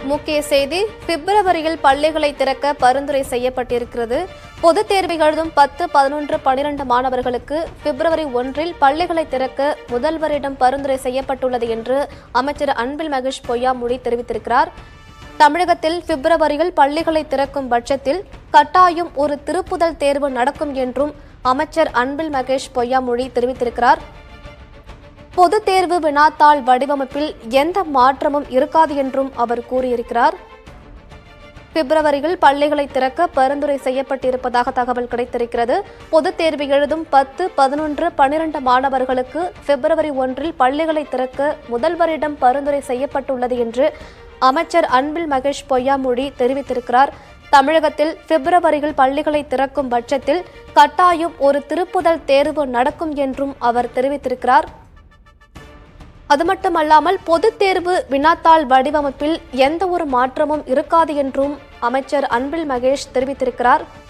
முக்கிய செய்தி பிப்ரவரியில் பள்ளிகளை திறக்க பரிந்துரை செய்யப்பட்டிருக்கிறது பொதுத் தேர்வு எழுதும் பத்து பதினொன்று பனிரெண்டு மாணவர்களுக்கு பிப்ரவரி ஒன்றில் பள்ளிகளை திறக்க முதல்வரிடம் பரிந்துரை செய்யப்பட்டுள்ளது என்று அமைச்சர் அன்பில் மகேஷ் பொய்யாமொழி தெரிவித்திருக்கிறார் தமிழகத்தில் பிப்ரவரியில் பள்ளிகளை திறக்கும் பட்சத்தில் கட்டாயம் ஒரு திருப்புதல் தேர்வு நடக்கும் என்றும் அமைச்சர் அன்பில் மகேஷ் பொய்யாமொழி தெரிவித்திருக்கிறார் பொதுத் தேர்வு வினாத்தாள் வடிவமைப்பில் எந்த மாற்றமும் இருக்காது என்றும் அவர் கூறியிருக்கிறார் பிப்ரவரியில் பள்ளிகளை திறக்க பரிந்துரை செய்யப்பட்டிருப்பதாக தகவல் கிடைத்திருக்கிறது பொதுத் தேர்வு எழுதும் பத்து பதினொன்று பனிரெண்டு மாணவர்களுக்கு பிப்ரவரி ஒன்றில் பள்ளிகளை திறக்க முதல்வரிடம் பரிந்துரை செய்யப்பட்டுள்ளது என்று அமைச்சர் அன்பில் மகேஷ் பொய்யாமொழி தெரிவித்திருக்கிறார் தமிழகத்தில் பிப்ரவரியில் பள்ளிகளை திறக்கும் பட்சத்தில் கட்டாயம் ஒரு திருப்புதல் தேர்வு நடக்கும் என்றும் அவர் தெரிவித்திருக்கிறார் அது மட்டுமல்லாமல் பொதுத் தேர்வு வினாத்தாள் வடிவமைப்பில் எந்த ஒரு மாற்றமும் இருக்காது என்றும் அமைச்சர் அன்பில் மகேஷ் தெரிவித்திருக்கிறார்